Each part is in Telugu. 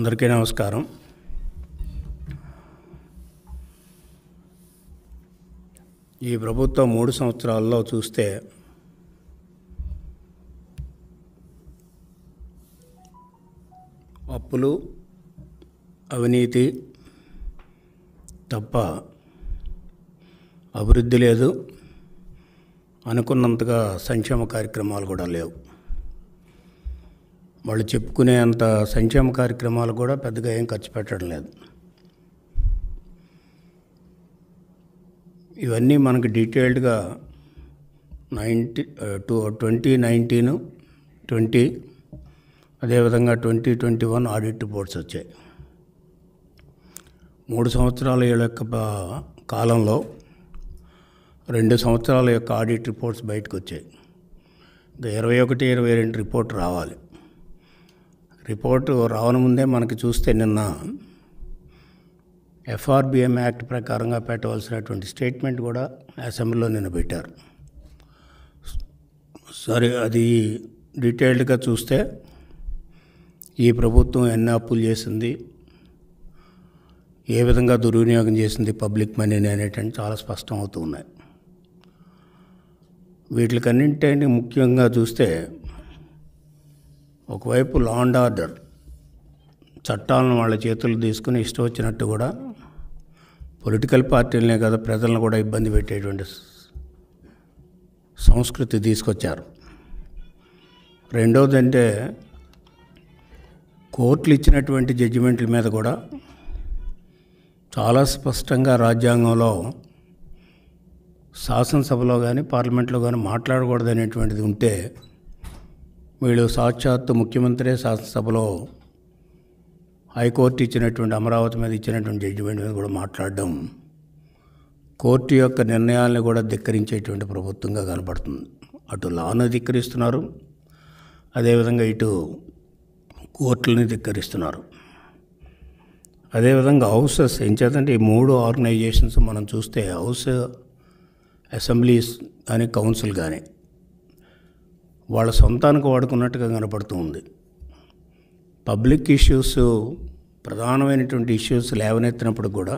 అందరికీ నమస్కారం ఈ ప్రభుత్వం మూడు సంవత్సరాల్లో చూస్తే అప్పులు అవినీతి తప్ప అభివృద్ధి లేదు అనుకున్నంతగా సంక్షేమ కార్యక్రమాలు కూడా లేవు వాళ్ళు చెప్పుకునే అంత సంక్షేమ కార్యక్రమాలు కూడా పెద్దగా ఏం ఖర్చు పెట్టడం లేదు ఇవన్నీ మనకి డీటెయిల్డ్గా ninety two twenty nineteen twenty అదేవిధంగా twenty twenty one audit reports వచ్చాయి మూడు సంవత్సరాల యొక్క ప- కాలంలో రెండు సంవత్సరాల యొక్క ఆడిట్ రిపోర్ట్స్ బయటకు వచ్చాయి ఇంకా ఇరవై ఒకటి ఇరవై రెండు రిపోర్ట్ రావాలి రిపోర్టు రావని ముందే మనకి చూస్తే నిన్న ఎఫ్ఆర్బిఎం యాక్ట్ ప్రకారంగా పెట్టవలసినటువంటి స్టేట్మెంట్ కూడా అసెంబ్లీలో నిన్న పెట్టారు సరే అది డీటెయిల్డ్గా చూస్తే ఈ ప్రభుత్వం ఎన్ని అప్పులు చేసింది ఏ విధంగా దుర్వినియోగం చేసింది పబ్లిక్ మనీని అనేటువంటి చాలా స్పష్టం అవుతూ ఉన్నాయి వీటికన్నింటినీ ముఖ్యంగా చూస్తే ఒకవైపు లా అండ్ ఆర్డర్ చట్టాలను వాళ్ళ చేతులు తీసుకుని ఇష్టం వచ్చినట్టు కూడా పొలిటికల్ పార్టీలనే కదా ప్రజలను కూడా ఇబ్బంది పెట్టేటువంటి స- సంస్కృతి తీసుకొచ్చారు రెండవది అంటే కోర్టులు ఇచ్చినటువంటి జడ్జిమెంట్ల మీద కూడా చాలా స్పష్టంగా రాజ్యాంగంలో శాసనసభలో కానీ పార్లమెంట్లో కానీ మాట్లాడకూడదు అనేటువంటిది ఉంటే వీళ్ళు సాక్షాత్తు ముఖ్యమంత్రి శాసనసభలో హైకోర్టు ఇచ్చినటువంటి అమరావతి మీద ఇచ్చినటువంటి జడ్జిమెంట్ మీద కూడా మాట్లాడడం కోర్టు యొక్క నిర్ణయాలను కూడా ధిక్కరించేటువంటి ప్రభుత్వంగా కనపడుతుంది అటు లాను ధిక్కరిస్తున్నారు అదేవిధంగా ఇటు కోర్టులని ధిక్కరిస్తున్నారు అదేవిధంగా హౌసెస్ ఏం చేతంటే ఈ మూడు ఆర్గనైజేషన్స్ మనం చూస్తే హౌస్ అసెంబ్లీస్ కానీ కౌన్సిల్ కానీ వాళ్ళ సొంతానికి వాడుకున్నట్టుగా కనపడుతూ ఉంది పబ్లిక్ ఇష్యూస్ ప్రధానమైనటువంటి ఇష్యూస్ లేవనెత్తినప్పుడు కూడా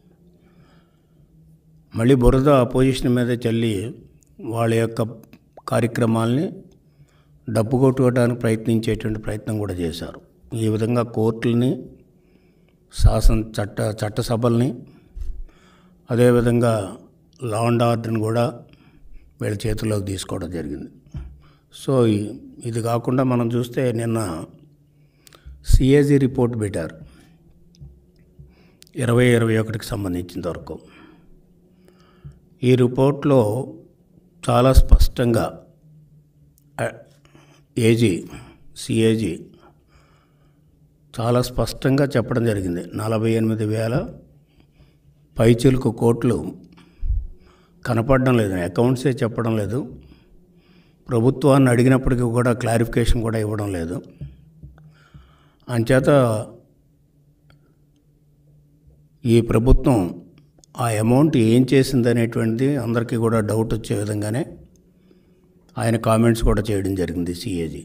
మళ్ళీ బురద అపోజిషన్ మీద చల్లి వాళ్ళ యొక్క కార్యక్రమాల్ని డబ్బు కొట్టుకోవడానికి ప్రయత్నించేటువంటి ప్రయత్నం కూడా చేశారు ఈ విధంగా కోర్టులని శాసన చట్ట చట్టసభల్ని అదేవిధంగా లా అండ్ ఆర్డర్ని కూడా వీళ్ళ చేతుల్లోకి తీసుకోవడం జరిగింది సో ఈ- ఇది కాకుండా మనం చూస్తే నిన్న సిఏజీ రిపోర్ట్ పెట్టారు ఇరవై ఇరవై ఒకటికి సంబంధించినంత వరకు ఈ రిపోర్ట్లో చాలా స్పష్టంగా ఆ, ఏజీ సిఏజీ చాలా స్పష్టంగా చెప్పడం జరిగింది నలభై ఎనిమిది వేల పైచిలుకు కోట్లు కనపడడం లేదు అకౌంట్సే చెప్పడం లేదు ప్రభుత్వాన్ని అడిగినప్పటికీ కూడా క్లారిఫికేషన్ కూడా ఇవ్వడం లేదు అంచేత ఈ ప్రభుత్వం ఆ అమౌంట్ ఏం చేసింది అనేటువంటిది అందరికీ కూడా డౌట్ వచ్చే విధంగానే ఆయన కామెంట్స్ కూడా చేయడం జరిగింది సిఏజీ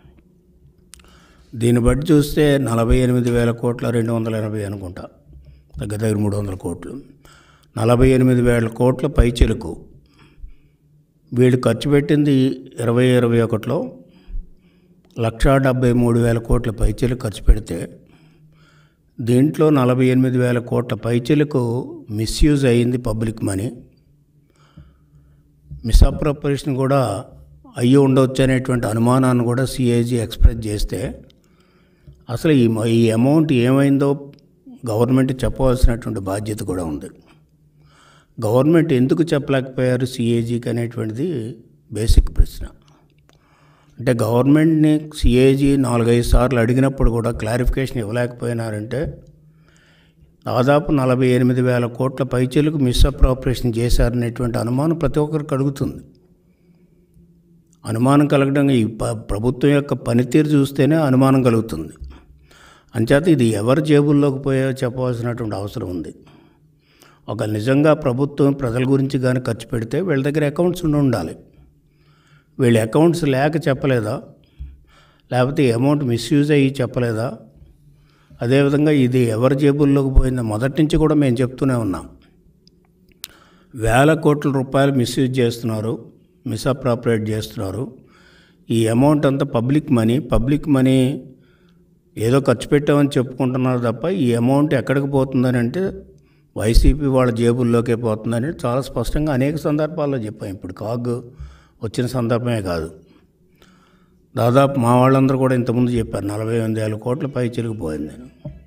దీన్ని బట్టి చూస్తే నలభై ఎనిమిది వేల కోట్ల రెండు వందల ఎనభై అనుకుంటా దగ్గర దగ్గర మూడు వందల కోట్లు నలభై ఎనిమిది వేల కోట్ల పైచెలకు వీళ్ళు ఖర్చు పెట్టింది ఇరవై ఇరవై ఒకటిలో లక్షా డెబ్బై మూడు వేల కోట్ల పైచీలు ఖర్చు పెడితే దీంట్లో నలభై ఎనిమిది వేల కోట్ల పైచీలకు మిస్యూజ్ అయ్యింది పబ్లిక్ మనీ మిస్అప్రోపరేషన్ కూడా అయ్యి ఉండవచ్చు అనేటువంటి అనుమానాన్ని కూడా సిఏజీ ఎక్స్ప్రెస్ చేస్తే అసలు ఈ మ- ఈ అమౌంట్ ఏమైందో గవర్నమెంట్ చెప్పవలసినటువంటి బాధ్యత కూడా ఉంది గవర్నమెంట్ ఎందుకు చెప్పలేకపోయారు సిఏజీకి అనేటువంటిది బేసిక్ ప్రశ్న అంటే గవర్నమెంట్ని సిఏజీ నాలుగైదు సార్లు అడిగినప్పుడు కూడా క్లారిఫికేషన్ ఇవ్వలేకపోయినారంటే దాదాపు నలభై ఎనిమిది వేల కోట్ల పైచీలకు మిస్అప్రాపరేషన్ చేశారనేటువంటి అనుమానం ప్రతి ఒక్కరికి కలుగుతుంది అనుమానం కలగడం ఈ ప- ప్రభుత్వం యొక్క పనితీరు చూస్తేనే అనుమానం కలుగుతుంది అంచేత ఇది ఎవరి జేబుల్లోకి పోయో చెప్పవలసినటువంటి అవసరం ఉంది ఒక నిజంగా ప్రభుత్వం ప్రజల గురించి కానీ ఖర్చు పెడితే వీళ్ళ దగ్గర అకౌంట్స్ ఉండి ఉండాలి వీళ్ళ అకౌంట్స్ లేక చెప్పలేదా లేకపోతే అమౌంట్ మిస్యూజ్ అయ్యి చెప్పలేదా అదేవిధంగా ఇది ఎవరి జేబుల్లోకి పోయిందో మొదటి నుంచి కూడా మేము చెప్తూనే ఉన్నాం వేల కోట్ల రూపాయలు మిస్యూజ్ చేస్తున్నారు మిస్అప్రాపరేట్ చేస్తున్నారు ఈ అమౌంట్ అంతా పబ్లిక్ మనీ పబ్లిక్ మనీ ఏదో ఖర్చు పెట్టామని చెప్పుకుంటున్నారు తప్ప ఈ అమౌంట్ ఎక్కడికి పోతుందని అంటే వైసీపీ వాళ్ళ జేబుల్లోకే పోతుందని చాలా స్పష్టంగా అనేక సందర్భాల్లో చెప్పాం ఇప్పుడు కాగ్ వచ్చిన సందర్భమే కాదు దాదాపు మా వాళ్ళందరూ కూడా ఇంతకుముందు చెప్పారు నలభై ఎనిమిది వేల కోట్ల పై చిరిగిపోయింది నేను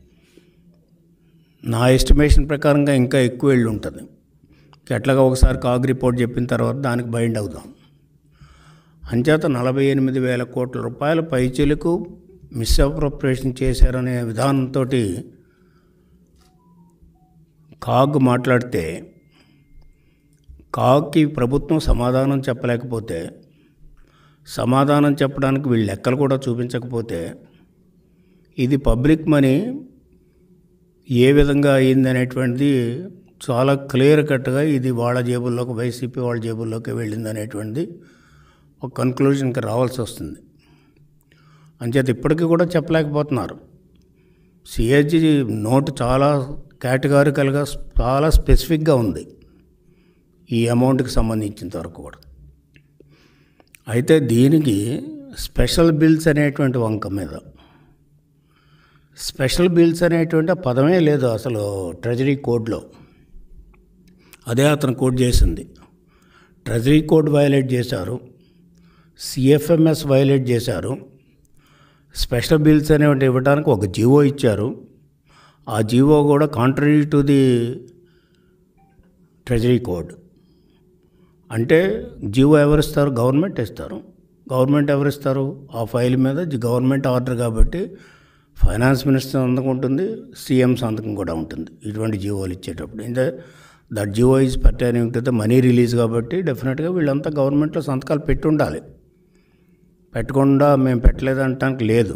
నా ఎస్టిమేషన్ ప్రకారంగా ఇంకా ఎక్కువ వెళ్ళి ఉంటుంది ఎట్లాగా ఒకసారి కాగ్ రిపోర్ట్ చెప్పిన తర్వాత దానికి బైండ్ అవుదాం అంచేత నలభై ఎనిమిది వేల కోట్ల రూపాయల పైచీలకు మిస్అప్రోప్రియేషన్ చేశారనే విధానంతో కాగ్ మాట్లాడితే కాగ్కి ప్రభుత్వం సమాధానం చెప్పలేకపోతే సమాధానం చెప్పడానికి వీళ్ళు లెక్కలు కూడా చూపించకపోతే ఇది పబ్లిక్ మనీ ఏ విధంగా అయింది అనేటువంటిది చాలా క్లియర్ కట్గా ఇది వాళ్ళ జేబుల్లోకి వైసీపీ వాళ్ళ జేబుల్లోకి వెళ్ళింది అనేటువంటిది ఒక కన్క్లూజన్కి రావాల్సి వస్తుంది అంచేత ఇప్పటికీ కూడా చెప్పలేకపోతున్నారు సిహెచ్జి నోటు చాలా కేటగారికల్గా చాలా స్పెసిఫిక్గా ఉంది ఈ అమౌంట్కి సంబంధించినంత వరకు కూడా అయితే దీనికి స్పెషల్ బిల్స్ అనేటువంటి వంక మీద స్పెషల్ బిల్స్ అనేటువంటి ఆ పదమే లేదు అసలు ట్రెజరీ కోడ్లో అదే అతను కోడ్ చేసింది ట్రెజరీ కోడ్ వైలేట్ చేశారు సిఎఫ్ఎంఎస్ వైలేట్ చేశారు స్పెషల్ బిల్స్ అనేవి ఇవ్వడానికి ఒక జీవో ఇచ్చారు ఆ జీవో కూడా contrary to the treasury code అంటే జీవో ఎవరిస్తారు గవర్నమెంట్ ఇస్తారు గవర్నమెంట్ ఎవరిస్తారు ఆ ఫైల్ మీద గవర్నమెంట్ ఆర్డర్ కాబట్టి ఫైనాన్స్ మినిస్టర్ సంతకం ఉంటుంది సీఎం సంతకం కూడా ఉంటుంది ఇటువంటి జీవోలు ఇచ్చేటప్పుడు అంటే that GO is pertaining to the money release కాబట్టి డెఫినెట్గా వీళ్ళంతా గవర్నమెంట్లో సంతకాలు పెట్టి ఉండాలి పెట్టకుండా మేము పెట్టలేదంటానికి లేదు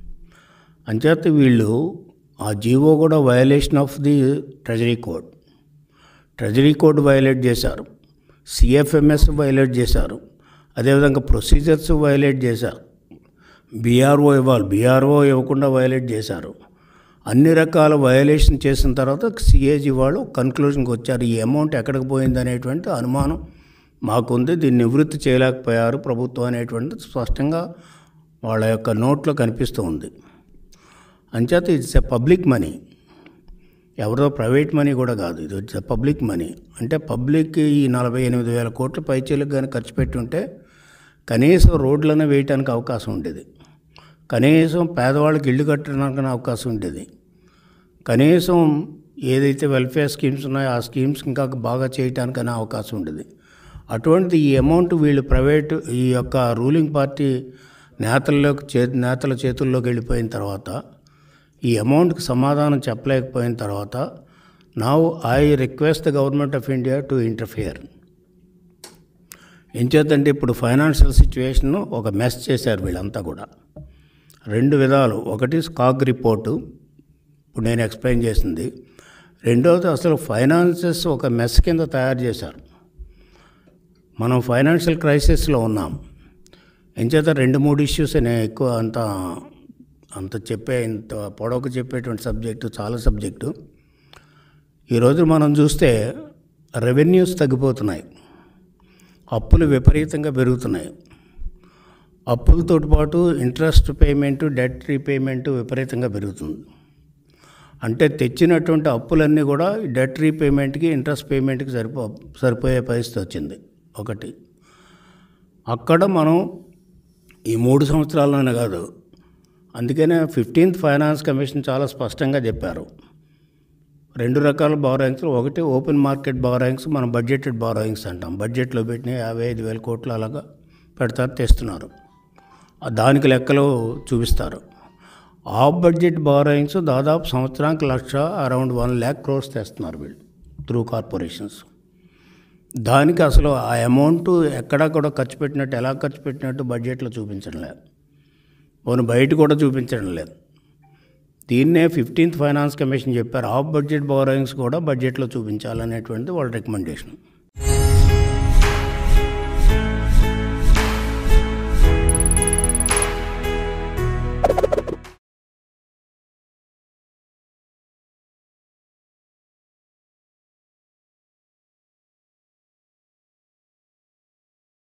అంచేత వీళ్ళు ఆ జీవో కూడా violation of the treasury code treasury code violate చేశారు సిఎఫ్ఎంఎస్ వైలేట్ చేశారు అదేవిధంగా ప్రొసీజర్స్ వైలేట్ చేశారు బీఆర్ఓ ఇవ్వాలి బీఆర్ఓ ఇవ్వకుండా వైలేట్ చేశారు అన్ని రకాల వయలేషన్ చేసిన తర్వాత సిఏజీ వాళ్ళు కన్క్లూజన్కి వచ్చారు ఈ అమౌంట్ ఎక్కడికి పోయింది అనేటువంటి అనుమానం మాకుంది దీన్ని నివృత్తి చేయలేకపోయారు ప్రభుత్వం అనేటువంటిది స్పష్టంగా వాళ్ళ యొక్క నోట్లో కనిపిస్తూ ఉంది అంచేత ఇట్స్ ఎ పబ్లిక్ మనీ ఎవరో ప్రైవేట్ మనీ కూడా కాదు ఇది ఇట్స్ ఎ పబ్లిక్ మనీ అంటే పబ్లిక్ ఈ నలభై ఎనిమిది వేల కోట్ల పైచీలకు కానీ ఖర్చు పెట్టి ఉంటే కనీసం రోడ్లను వేయటానికి అవకాశం ఉండేది కనీసం పేదవాళ్ళకి ఇల్లు కట్టడానికి అవకాశం ఉండేది కనీసం ఏదైతే వెల్ఫేర్ స్కీమ్స్ ఉన్నాయో ఆ స్కీమ్స్ ఇంకా బాగా చేయటానికైనా అవకాశం ఉండేది అటువంటి ఈ అమౌంట్ వీళ్ళు ప్రైవేట్ ఈ యొక్క రూలింగ్ పార్టీ నేతల్లోకి చే నేతల చేతుల్లోకి వెళ్ళిపోయిన తర్వాత ఈ అమౌంట్కి సమాధానం చెప్పలేకపోయిన తర్వాత now I request the government of India to interfere ఎంచేతంటే ఇప్పుడు ఫైనాన్షియల్ సిచ్యువేషన్ ఒక మెస్ చేశారు వీళ్ళంతా కూడా రెండు విధాలు ఒకటి స్కాక్ రిపోర్టు ఇప్పుడు నేను ఎక్స్ప్లెయిన్ చేసింది రెండవది అసలు ఫైనాన్సెస్ ఒక మెస్ కింద తయారు చేశారు మనం ఫైనాన్షియల్ క్రైసిస్లో ఉన్నాం ఎంచేత రెండు మూడు ఇష్యూస్ నేను ఎక్కువ అంత అంత చెప్పే ఇంత పొడవుకు చెప్పేటువంటి సబ్జెక్టు చాలా సబ్జెక్టు ఈరోజు మనం చూస్తే రెవెన్యూస్ తగ్గిపోతున్నాయి అప్పులు విపరీతంగా పెరుగుతున్నాయి అప్పులతో పాటు ఇంట్రెస్ట్ పేమెంట్ డెట్ రీపేమెంట్ విపరీతంగా పెరుగుతుంది అంటే తెచ్చినటువంటి అప్పులన్నీ కూడా డెట్ రీపేమెంట్కి ఇంట్రెస్ట్ పేమెంట్కి సరిపో సరిపోయే పరిస్థితి వచ్చింది ఒకటి అక్కడ మనం ఈ మూడు సంవత్సరాల్లోనే కాదు అందుకనే ఫిఫ్టీన్త్ ఫైనాన్స్ కమిషన్ చాలా స్పష్టంగా చెప్పారు రెండు రకాల బారోయింగ్స్ ఒకటి ఓపెన్ మార్కెట్ బారోయింగ్స్ మనం బడ్జెటెడ్ బారోయింగ్స్ అంటాం బడ్జెట్లో పెట్టిన యాభై ఐదు వేల కోట్లు అలాగా పెడతారు తెస్తున్నారు ఆ దానికి లెక్కలు చూపిస్తారు ఆఫ్ బడ్జెట్ బారోయింగ్స్ దాదాపు సంవత్సరానికి లక్ష అరౌండ్ వన్ ల్యాక్ క్రోర్స్ తెస్తున్నారు వీళ్ళు త్రూ కార్పొరేషన్స్ దానికి అసలు ఆ అమౌంట్ ఎక్కడా కూడా ఖర్చు పెట్టినట్టు ఎలా ఖర్చు పెట్టినట్టు బడ్జెట్లో చూపించడం లేదు పోను బయట కూడా చూపించడం లేదు దీన్నే ఫిఫ్టీన్త్ ఫైనాన్స్ కమిషన్ చెప్పారు ఆఫ్ బడ్జెట్ బారోయింగ్స్ కూడా బడ్జెట్లో చూపించాలనేటువంటిది వాళ్ళ రికమెండేషన్